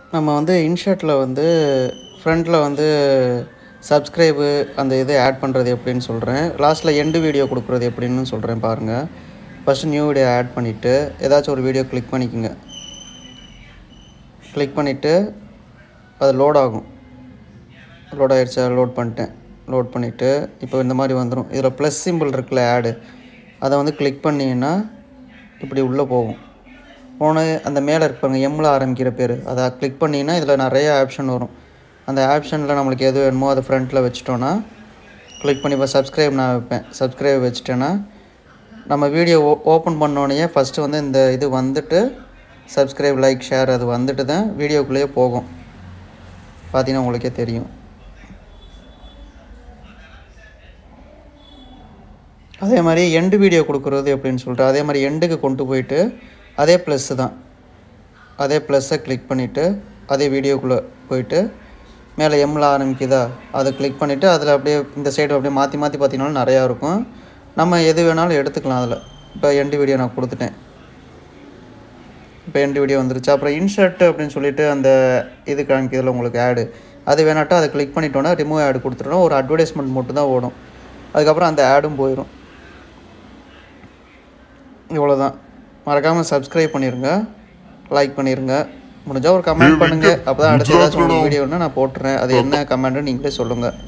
நம்ம வந்து இன்ஷர்ட்டில் வந்து ஃப்ரண்ட்டில் வந்து சப்ஸ்கிரைபு அந்த இது ஆட் பண்ணுறது எப்படின்னு சொல்கிறேன் லாஸ்ட்டில் எண்டு வீடியோ கொடுக்குறது எப்படின்னு சொல்கிறேன் பாருங்கள் ஃபஸ்ட்டு நியூ வீடியோ ஆட் பண்ணிவிட்டு ஏதாச்சும் ஒரு வீடியோ கிளிக் பண்ணிக்கோங்க கிளிக் பண்ணிவிட்டு அது லோட் ஆகும் லோட் ஆயிடுச்சா லோட் பண்ணிட்டேன் லோட் பண்ணிவிட்டு இப்போ இந்த மாதிரி வந்துடும் இதில் ப்ளஸ் சிம்பிள் இருக்குல்ல ஆடு அதை வந்து கிளிக் பண்ணிங்கன்னா இப்படி உள்ளே போகும் போன அந்த மேலே இருப்பாங்க எம்மில் ஆரம்பிக்கிற பேர் அதை கிளிக் பண்ணிங்கன்னா இதில் நிறைய ஆப்ஷன் வரும் அந்த ஆப்ஷனில் நம்மளுக்கு எது வேணுமோ அதை ஃப்ரண்ட்டில் வச்சிட்டோன்னா கிளிக் பண்ணி இப்போ சப்ஸ்கிரைப் நான் வைப்பேன் சப்ஸ்கிரைப் வச்சுட்டேன்னா நம்ம வீடியோ ஓ ஓப்பன் பண்ணோடனே ஃபஸ்ட்டு வந்து இந்த இது வந்துட்டு சப்ஸ்கிரைப் லைக் ஷேர் அது வந்துட்டு தான் வீடியோக்குள்ளேயே போகும் பார்த்தீங்கன்னா உங்களுக்கே தெரியும் அதே மாதிரி எண்டு வீடியோ கொடுக்குறது எப்படின்னு சொல்லிட்டு அதே மாதிரி எண்டுக்கு கொண்டு போயிட்டு அதே ப்ளஸ்ஸு தான் அதே ப்ளஸ்ஸை கிளிக் பண்ணிவிட்டு அதே வீடியோக்குள்ளே போயிட்டு மேலே எம்மில் ஆரம்பிக்குதா அதை கிளிக் பண்ணிவிட்டு அதில் அப்படியே இந்த சைடு அப்படியே மாற்றி மாற்றி பார்த்தீங்கன்னாலும் நிறையா இருக்கும் நம்ம எது வேணாலும் எடுத்துக்கலாம் அதில் இப்போ எண்டு வீடியோ நான் கொடுத்துட்டேன் இப்போ எண்டு வீடியோ வந்துருச்சு அப்புறம் இன்ஷர்ட் அப்படின்னு சொல்லிட்டு அந்த இது காமிக்கிறதுல உங்களுக்கு ஆடு அது வேணாட்டா அதை கிளிக் பண்ணிட்டோன்னா ரிமூவ் ஆடு கொடுத்துட்டோன்னா ஒரு அட்வர்டைஸ்மெண்ட் மட்டும் தான் ஓடும் அதுக்கப்புறம் அந்த ஆடும் போயிடும் இவ்வளோதான் மறக்காமல் சப்ஸ்கிரைப் பண்ணிடுங்க லைக் பண்ணிடுங்க முடிஞ்சால் ஒரு கமெண்ட் பண்ணுங்கள் அப்போ தான் அடுத்த ஏதாச்சும் ஒரு வீடியோன்னா நான் போட்டுறேன் அது என்ன கமெண்ட்டுன்னு நீங்களே சொல்லுங்கள்